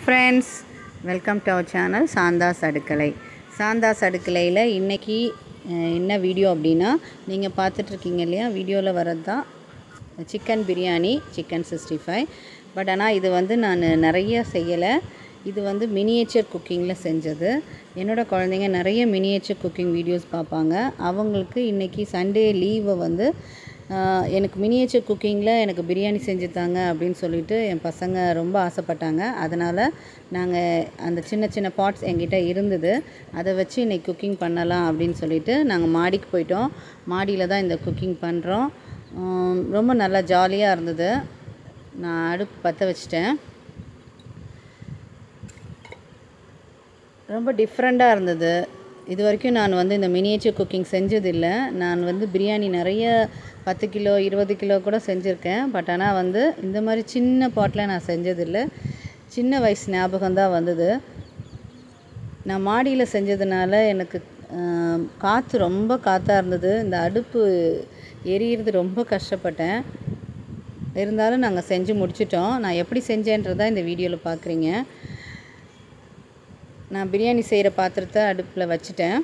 friends welcome to our channel Santha's Adukkalai Santha's அடுக்கலையில் இன்றைக்கி என்ன வீடியோ அப்படின்னா நீங்கள் பார்த்துட்ருக்கீங்க இல்லையா வீடியோவில் வர்றது தான் chicken biryani chicken sixty five but ஆனால் இது வந்து நான் நிறைய செய்யலை இது வந்து மினியேச்சர் குக்கிங்கில் செஞ்சது என்னோடய குழந்தைங்க நிறைய மினியேச்சர் குக்கிங் வீடியோஸ் பார்ப்பாங்க அவங்களுக்கு இன்றைக்கி சண்டே லீவை வந்து ஆஹ், எனக்கு மினியேச்சர் குக்கிங்கில் எனக்கு பிரியாணி செஞ்சு தாங்க அப்படின்னு சொல்லிட்டு என் பசங்க ரொம்ப ஆசைப்பட்டாங்க அதனால் நாங்கள் அந்த சின்ன சின்ன பாட்ஸ் எங்கிட்ட இருந்தது அதை வச்சு இன்னைக்கு குக்கிங் பண்ணலாம் அப்படின்னு சொல்லிட்டு நாங்கள் மாடிக்கு போயிட்டோம் மாடியில் தான் இந்த குக்கிங் பண்ணுறோம் ரொம்ப நல்லா ஜாலியாக இருந்தது நான் அடுப்பு பற்ற வச்சிட்டேன் ரொம்ப டிஃப்ரெண்ட்டாக இருந்தது இது வரைக்கும் நான் வந்து இந்த மினியேச்சர் குக்கிங் செஞ்சதில்லை நான் வந்து பிரியாணி நிறைய பத்து கிலோ இருபது கிலோ கூட செஞ்சுருக்கேன் பட் ஆனால் வந்து இந்த மாதிரி சின்ன பாட்டில் நான் செஞ்சதில்லை சின்ன வயசு ஞாபகம் தான் வந்தது நான் மாடியில் செஞ்சதுனால எனக்கு ஆம், காற்று ரொம்ப காற்றாக இருந்தது இந்த அடுப்பு எரியிறது ரொம்ப கஷ்டப்பட்டேன் இருந்தாலும் நாங்கள் செஞ்சு முடிச்சிட்டோம் நான் எப்படி செஞ்சேன்றதை இந்த வீடியோவில் பார்க்குறீங்க நான் பிரியாணி செய்கிற பாத்திரத்தை அடுப்பில் வச்சுட்டேன்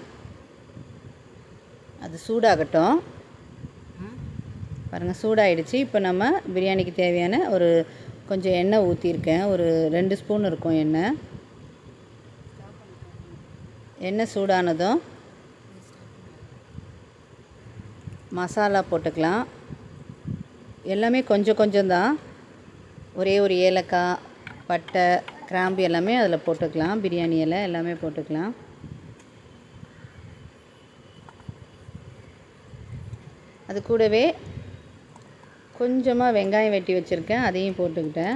அது சூடாகட்டும் பாருங்கள் சூடாயிடுச்சு இப்போ நம்ம பிரியாணிக்கு தேவையான ஒரு கொஞ்சம் எண்ணெய் ஊற்றிருக்கேன் ஒரு ரெண்டு ஸ்பூன் இருக்கும் எண்ணெய் எண்ணெய் சூடானதும் மசாலா போட்டுக்கலாம் எல்லாமே கொஞ்சம் கொஞ்சம் தான் ஒரே ஒரு ஏலக்காய் பட்டை கிராம்பு எல்லாமே அதில் போட்டுக்கலாம் பிரியாணி இலை எல்லாமே போட்டுக்கலாம் அது கூடவே கொஞ்சமாக வெங்காயம் வெட்டி வச்சுருக்கேன் அதையும் போட்டுக்கிட்டேன்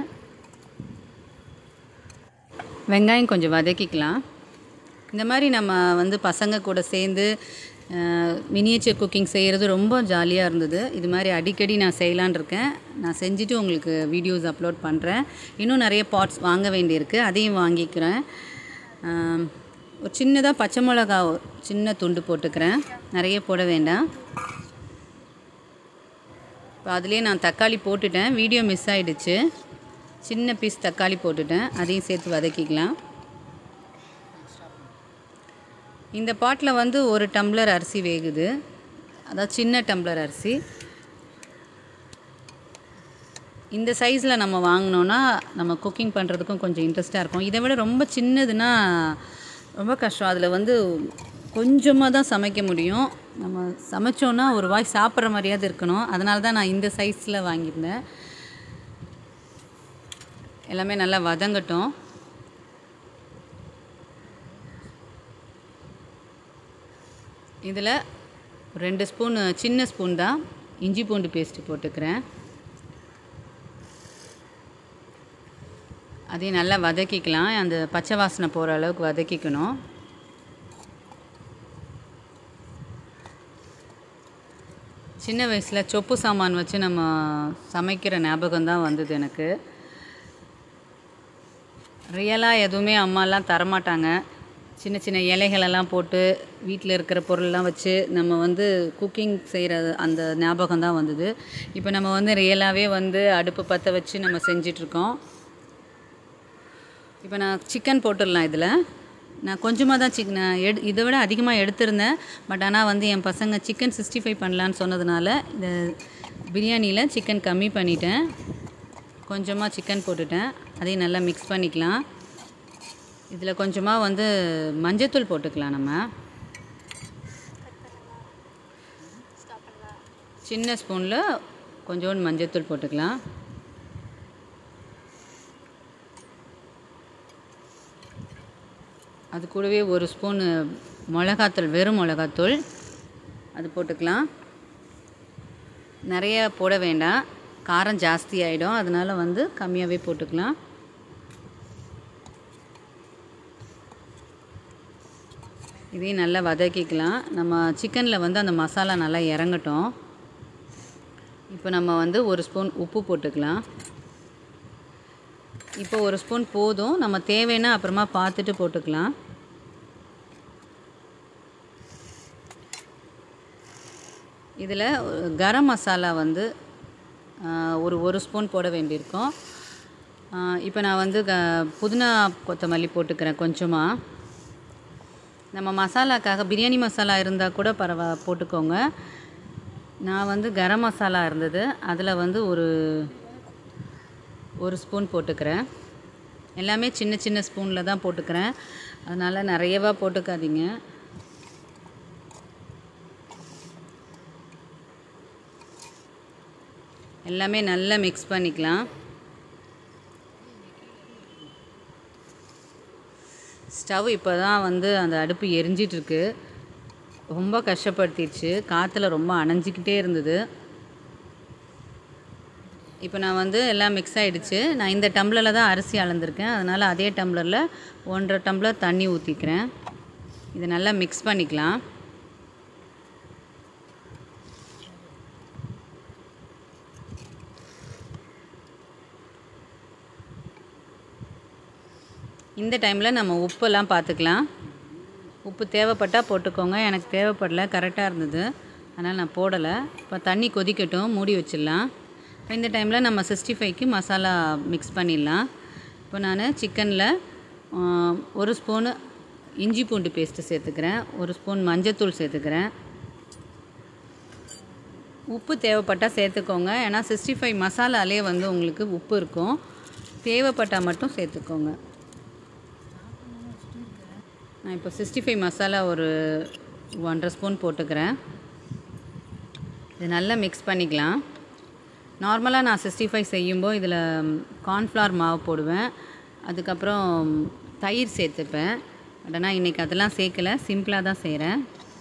வெங்காயம் கொஞ்சம் வதக்கிக்கலாம் இந்த மாதிரி நம்ம வந்து பசங்க கூட சேர்ந்து மினியேச்சர் குக்கிங் செய்கிறது ரொம்ப ஜாலியாக இருந்தது இது மாதிரி அடிக்கடி நான் செய்யலான்னு இருக்கேன் நான் செஞ்சுட்டு உங்களுக்கு வீடியோஸ் அப்லோட் பண்ணுறேன் இன்னும் நிறைய பாட்ஸ் வாங்க வேண்டியிருக்கு அதையும் வாங்கிக்கிறேன் ஆம், ஒரு சின்னதாக பச்சை மிளகா ஒரு சின்ன துண்டு போட்டுக்கிறேன் நிறைய போட வேண்டாம் இப்போ அதுலேயே நான் தக்காளி போட்டுட்டேன் வீடியோ மிஸ் ஆகிடுச்சு சின்ன பீஸ் தக்காளி போட்டுட்டேன் அதையும் சேர்த்து வதக்கிக்கலாம் இந்த பாட்டில் வந்து ஒரு டம்ளர் அரிசி வேகுது அதாவது சின்ன டம்ளர் அரிசி இந்த சைஸில் நம்ம வாங்கினோன்னா நம்ம குக்கிங் பண்ணுறதுக்கும் கொஞ்சம் இன்ட்ரெஸ்ட்டாக இருக்கும் இதை விட ரொம்ப சின்னதுன்னா ரொம்ப கஷ்டம் அதில் வந்து கொஞ்சமாக தான் சமைக்க முடியும் நம்ம சமைச்சோன்னா ஒரு வாய் சாப்பிட்ற மாதிரியாவது இருக்கணும் அதனால தான் நான் இந்த சைஸில் வாங்கியிருந்தேன் எல்லாமே நல்லா வதங்கட்டும் இதில் ரெண்டு ஸ்பூன் சின்ன ஸ்பூன் தான் இஞ்சி பூண்டு பேஸ்ட்டு போட்டுக்கிறேன் அதையும் நல்லா வதக்கிக்கலாம் அந்த பச்சை வாசனை போகிற அளவுக்கு வதக்கிக்கணும் சின்ன வயசில் சொப்பு சாமான் வச்சு நம்ம சமைக்கிற ஞாபகம் தான் வந்தது எனக்கு ரியலாக எதுவுமே அம்மாலாம் தரமாட்டாங்க சின்ன சின்ன இலைகளெல்லாம் போட்டு வீட்டில் இருக்கிற பொருள்லாம் வச்சு நம்ம வந்து குக்கிங் செய்கிற அந்த ஞாபகம் தான் வந்தது இப்போ நம்ம வந்து ரியலாகவே வந்து அடுப்பு பற்ற வச்சு நம்ம செஞ்சிட்ருக்கோம் இப்போ நான் சிக்கன் போட்டுடலாம் இதில் நான் கொஞ்சமாக தான் சிக் நான் எடு இதை விட அதிகமாக எடுத்திருந்தேன் பட் ஆனால் வந்து என் பசங்க சிக்கன் சிக்ஸ்டி ஃபைவ் பண்ணலான்னு சொன்னதுனால இந்த பிரியாணியில் சிக்கன் கம்மி பண்ணிட்டேன் கொஞ்சமாக சிக்கன் போட்டுட்டேன் அதையும் நல்லா மிக்ஸ் பண்ணிக்கலாம் இதில் கொஞ்சமாக வந்து மஞ்சத்தூள் போட்டுக்கலாம் நம்ம சின்ன ஸ்பூனில் கொஞ்சோண்டு மஞ்சத்தூள் போட்டுக்கலாம் அது கூடவே ஒரு ஸ்பூன் மிளகாத்தூள் வெறும் மிளகாத்தூள் அது போட்டுக்கலாம் நிறைய போட வேண்டாம் காரம் ஜாஸ்தி ஆகிடும் அதனால் வந்து கம்மியாகவே போட்டுக்கலாம் இதையும் நல்லா வதக்கிக்கலாம் நம்ம சிக்கனில் வந்து அந்த மசாலா நல்லா இறங்கட்டும் இப்போ நம்ம வந்து ஒரு ஸ்பூன் உப்பு போட்டுக்கலாம் இப்போ ஒரு ஸ்பூன் போதும் நம்ம தேவைன்னா அப்புறமா பார்த்துட்டு போட்டுக்கலாம் இதில் கரம் மசாலா வந்து ஆ, ஒரு ஒரு ஸ்பூன் போட வேண்டியிருக்கும் இப்போ நான் வந்து க புதினா கொத்தமல்லி போட்டுக்கிறேன் கொஞ்சமாக நம்ம மசாலாக்காக பிரியாணி மசாலா இருந்தால் கூட பரவா போட்டுக்கோங்க நான் வந்து கரம் மசாலா இருந்தது அதில் வந்து ஒரு ஒரு ஸ்பூன் போட்டுக்கிறேன் எல்லாமே சின்ன சின்ன ஸ்பூனில் தான் போட்டுக்கிறேன் அதனால் நிறையவா போட்டுக்காதீங்க எல்லாமே நல்லா மிக்ஸ் பண்ணிக்கலாம் ஸ்டவ் இப்போ தான் வந்து அந்த அடுப்பு எரிஞ்சிட்ருக்கு ரொம்ப கஷ்டப்படுத்திடுச்சு காற்றுல ரொம்ப அணைஞ்சிக்கிட்டே இருந்தது இப்போ நான் வந்து எல்லாம் மிக்ஸ் ஆகிடுச்சு நான் இந்த டம்ளரில் தான் அரிசி அளந்திருக்கேன் அதனால் அதே டம்ளரில் ஒன்றரை டம்ளர் தண்ணி ஊற்றிக்கிறேன் இதை நல்லா மிக்ஸ் பண்ணிக்கலாம் இந்த டைமில் நம்ம உப்பெல்லாம் பார்த்துக்கலாம் உப்பு தேவைப்பட்டால் போட்டுக்கோங்க எனக்கு தேவைப்படல கரெக்டாக இருந்தது அதனால் நான் போடலை இப்போ தண்ணி கொதிக்கட்டும் மூடி வச்சிடலாம் இப்போ இந்த டைமில் நம்ம சிக்ஸ்டி ஃபைவ்க்கு மசாலா மிக்ஸ் பண்ணிடலாம் இப்போ நான் சிக்கனில் ஒரு ஸ்பூனு இஞ்சி பூண்டு பேஸ்ட்டு சேர்த்துக்கிறேன் ஒரு ஸ்பூன் மஞ்சத்தூள் சேர்த்துக்கிறேன் உப்பு தேவைப்பட்டால் சேர்த்துக்கோங்க ஏன்னா சிக்ஸ்டி ஃபைவ் மசாலாலே வந்து உங்களுக்கு உப்பு இருக்கும் தேவைப்பட்டால் மட்டும் சேர்த்துக்கோங்க நான் இப்போ சிக்ஸ்டி ஃபைவ் மசாலா ஒரு ஒன்றரை ஸ்பூன் போட்டுக்கிறேன் இது நல்லா மிக்ஸ் பண்ணிக்கலாம் நார்மலாக நான் சிக்ஸ்டி ஃபைவ் செய்யும்போது இதில் கார்ன்ஃப்ளவர் மாவு போடுவேன் அதுக்கப்புறம் தயிர் சேர்த்துப்பேன் பட் ஆனால் இன்றைக்கி அதெல்லாம் சேர்க்கலை சிம்பிளாக தான் செய்கிறேன்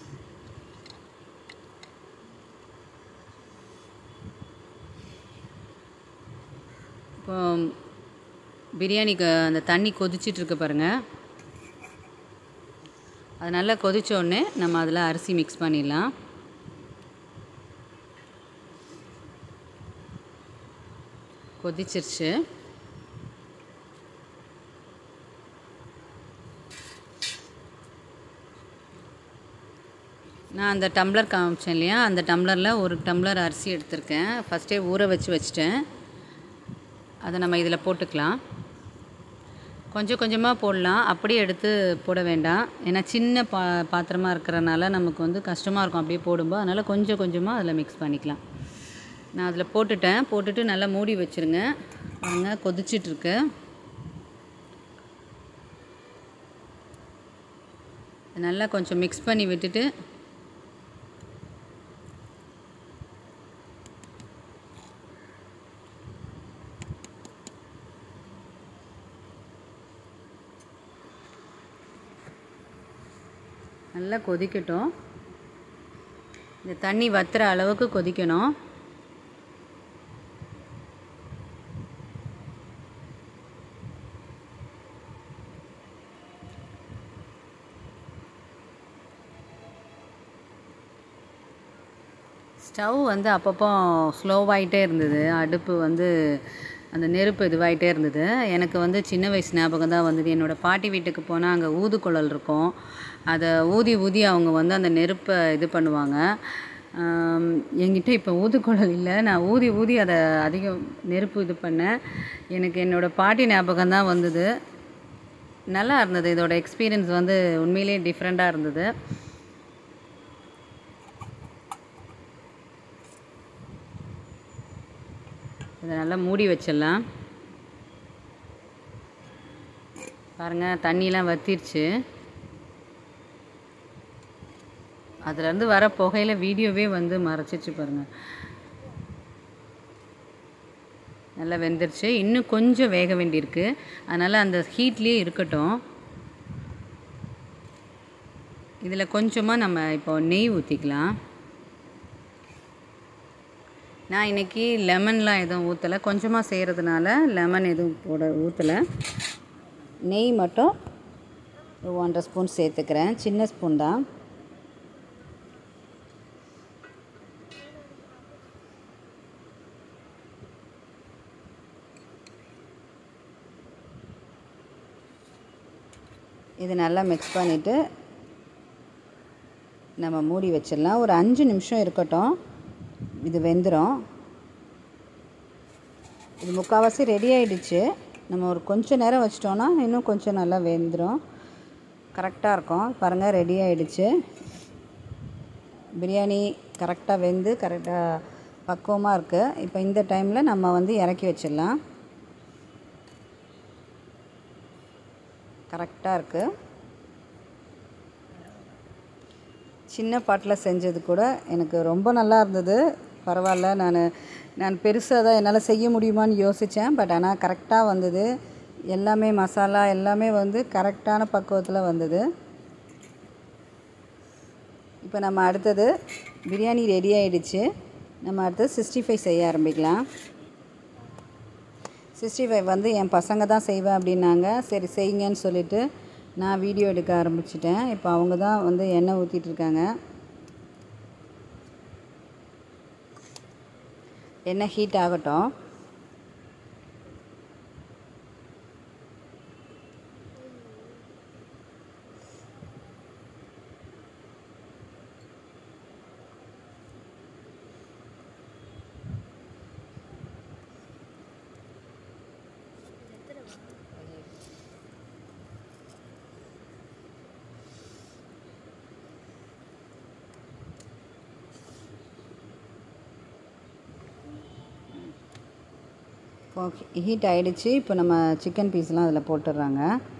இப்போ பிரியாணிக்கு அந்த தண்ணி கொதிச்சிட்ருக்கு பாருங்கள் அது நல்லா கொதிச்ச உடனே நம்ம அதில் அரிசி மிக்ஸ் பண்ணிடலாம் கொதிச்சிருச்சு நான் அந்த டம்ளர் காமிச்சேன் இல்லையா அந்த டம்ளரில் ஒரு டம்ளர் அரிசி எடுத்திருக்கேன் ஃபஸ்ட்டே ஊற வச்சு வச்சிட்டேன் அதை நம்ம இதில் போட்டுக்கலாம் கொஞ்சம் கொஞ்சமாக போடலாம் அப்படியே எடுத்து போட வேண்டாம் ஏன்னா சின்ன பா பாத்திரமாக இருக்கிறனால நமக்கு வந்து கஷ்டமாக இருக்கும் அப்படியே போடும்போது அதனால் கொஞ்சம் கொஞ்சமாக அதில் மிக்ஸ் பண்ணிக்கலாம் நான் அதில் போட்டுட்டேன் போட்டுட்டு நல்லா மூடி வச்சுருங்க பாருங்க கொதிச்சிட்ருக்கு நல்லா கொஞ்சம் மிக்ஸ் பண்ணி விட்டுட்டு நல்லா கொதிக்கட்டும் இந்த தண்ணி வத்துற அளவுக்கு கொதிக்கணும் ஸ்டவ் வந்து அப்பப்போ ஸ்லோவாகிட்டே இருந்தது அடுப்பு வந்து அந்த நெருப்பு இதுவாகிட்டே இருந்தது எனக்கு வந்து சின்ன வயசு ஞாபகம் தான் வந்தது என்னோடய பாட்டி வீட்டுக்கு போனால் அங்கே ஊதுக்குழல் இருக்கும் அதை ஊதி ஊதி அவங்க வந்து அந்த நெருப்பை இது பண்ணுவாங்க ஆம், என்கிட்ட இப்போ ஊதுக்குழல் இல்லை நான் ஊதி ஊதி அதை அதிகம் நெருப்பு இது பண்ணேன் எனக்கு என்னோடய பாட்டி ஞாபகம் தான் வந்தது நல்லா இருந்தது இதோட எக்ஸ்பீரியன்ஸ் வந்து உண்மையிலேயே டிஃப்ரெண்ட்டாக இருந்தது இதை நல்லா மூடி வச்சிடலாம் பாருங்கள் தண்ணியெலாம் வத்திருச்சு அதுலேருந்து வர புகையில் வீடியோவே வந்து மறைச்சிச்சு பாருங்கள் நல்லா வெந்துருச்சு இன்னும் கொஞ்சம் வேக வேண்டியிருக்கு அதனால் அந்த ஹீட்லேயே இருக்கட்டும் இதில் கொஞ்சமாக நம்ம இப்போ நெய் ஊற்றிக்கலாம் நான் இன்றைக்கி லெமன்லாம் எதுவும் ஊற்றலை கொஞ்சமாக செய்கிறதுனால லெமன் எதுவும் போட ஊற்றலை நெய் மட்டும் ஒரு ஒன்றரை ஸ்பூன் சேர்த்துக்கிறேன் சின்ன ஸ்பூன் தான் இது நல்லா மிக்ஸ் பண்ணிவிட்டு நம்ம மூடி வச்சிடலாம் ஒரு அஞ்சு நிமிஷம் இருக்கட்டும் இது வெந்துடும் இது முக்கால்வாசி ரெடி ஆயிடுச்சு நம்ம ஒரு கொஞ்சம் நேரம் வச்சிட்டோன்னா இன்னும் கொஞ்சம் நல்லா வெந்துடும் கரெக்டாக இருக்கும் பாருங்கள் ரெடி ஆகிடுச்சு பிரியாணி கரெக்டாக வெந்து கரெக்டாக பக்குவமாக இருக்குது இப்போ இந்த டைமில் நம்ம வந்து இறக்கி வச்சிடலாம் கரெக்டாக இருக்குது சின்ன பாட்டில் செஞ்சது கூட எனக்கு ரொம்ப நல்லா இருந்தது பரவாயில்ல நான் நான் பெருசாக தான் என்னால் செய்ய முடியுமான்னு யோசித்தேன் பட் ஆனால் கரெக்டாக வந்தது எல்லாமே மசாலா எல்லாமே வந்து கரெக்டான பக்குவத்தில் வந்தது இப்போ நம்ம அடுத்தது பிரியாணி ரெடி ஆகிடுச்சு நம்ம அடுத்தது சிக்ஸ்டி ஃபைவ் செய்ய ஆரம்பிக்கலாம் சிக்ஸ்டி ஃபைவ் வந்து என் பசங்க தான் செய்வேன் அப்படின்னாங்க சரி செய்யுங்கன்னு சொல்லிவிட்டு நான் வீடியோ எடுக்க ஆரம்பிச்சிட்டேன் இப்போ அவங்க தான் வந்து எண்ணெய் ஊற்றிட்டு இருக்காங்க எண்ணெய் ஹீட் ஆகட்டும் இப்போ ஹீட் ஆகிடுச்சு இப்போ நம்ம சிக்கன் பீஸ்லாம் அதில் போட்டுடுறாங்க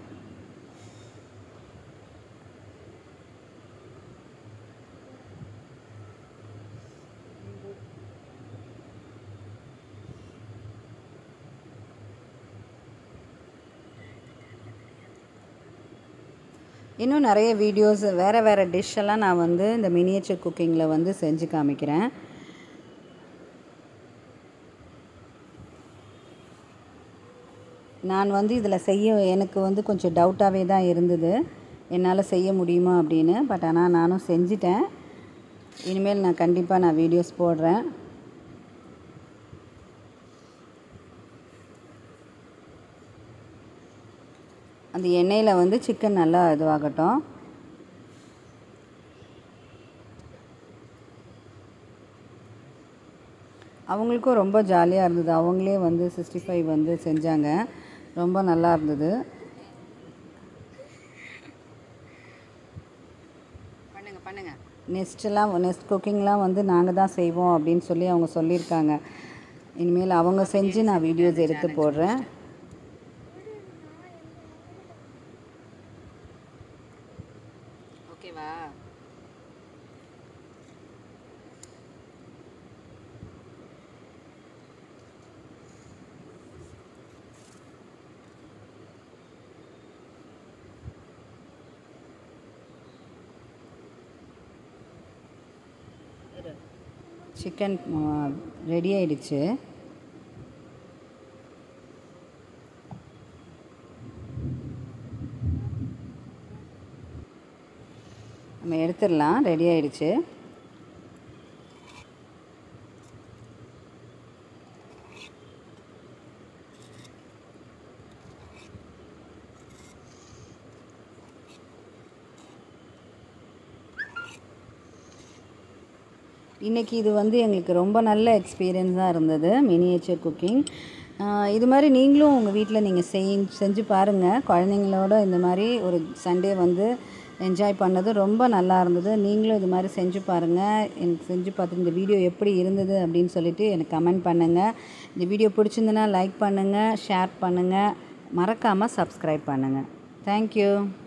இன்னும் நிறைய வீடியோஸ் வேறு வேறு டிஷ்ஷெல்லாம் நான் வந்து இந்த மினியேச்சர் குக்கிங்கில் வந்து செஞ்சு காமிக்கிறேன் நான் வந்து இதில் செய்ய எனக்கு வந்து கொஞ்சம் டவுட்டாகவே தான் இருந்தது என்னால் செய்ய முடியுமா அப்படின்னு பட் ஆனால் நானும் செஞ்சிட்டேன் இனிமேல் நான் கண்டிப்பாக நான் வீடியோஸ் போடுறேன் அந்த எண்ணெயில் வந்து சிக்கன் நல்லா இதுவாகட்டும் அவங்களுக்கும் ரொம்ப ஜாலியாக இருந்தது அவங்களே வந்து சிக்ஸ்டி ஃபைவ் வந்து செஞ்சாங்க ரொம்ப நல்லா இருந்தது பண்ணுங்க பண்ணுங்க நெக்ஸ்ட்டெல்லாம் நெக்ஸ்ட் குக்கிங்லாம் வந்து நாங்கள் தான் செய்வோம் அப்படின்னு சொல்லி அவங்க சொல்லியிருக்காங்க இனிமேல் அவங்க செஞ்சு நான் வீடியோஸ் எடுத்து போடுறேன் ஓகேவா சிக்கன் ரெடி ஆயிடுச்சு நம்ம எடுத்துடலாம் ரெடி ஆயிடுச்சு இன்றைக்கி இது வந்து எங்களுக்கு ரொம்ப நல்ல எக்ஸ்பீரியன்ஸாக இருந்தது மினியேச்சர் குக்கிங் இது மாதிரி நீங்களும் உங்கள் வீட்டில் நீங்கள் செய் செஞ்சு பாருங்கள் குழந்தைங்களோட இந்த மாதிரி ஒரு சண்டே வந்து என்ஜாய் பண்ணது ரொம்ப நல்லா இருந்தது நீங்களும் இது மாதிரி செஞ்சு பாருங்கள் எனக்கு செஞ்சு பார்த்து இந்த வீடியோ எப்படி இருந்தது அப்படின்னு சொல்லிட்டு எனக்கு கமெண்ட் பண்ணுங்கள் இந்த வீடியோ பிடிச்சிருந்துன்னா லைக் பண்ணுங்கள் ஷேர் பண்ணுங்கள் மறக்காமல் சப்ஸ்கிரைப் பண்ணுங்கள் தேங்க்யூ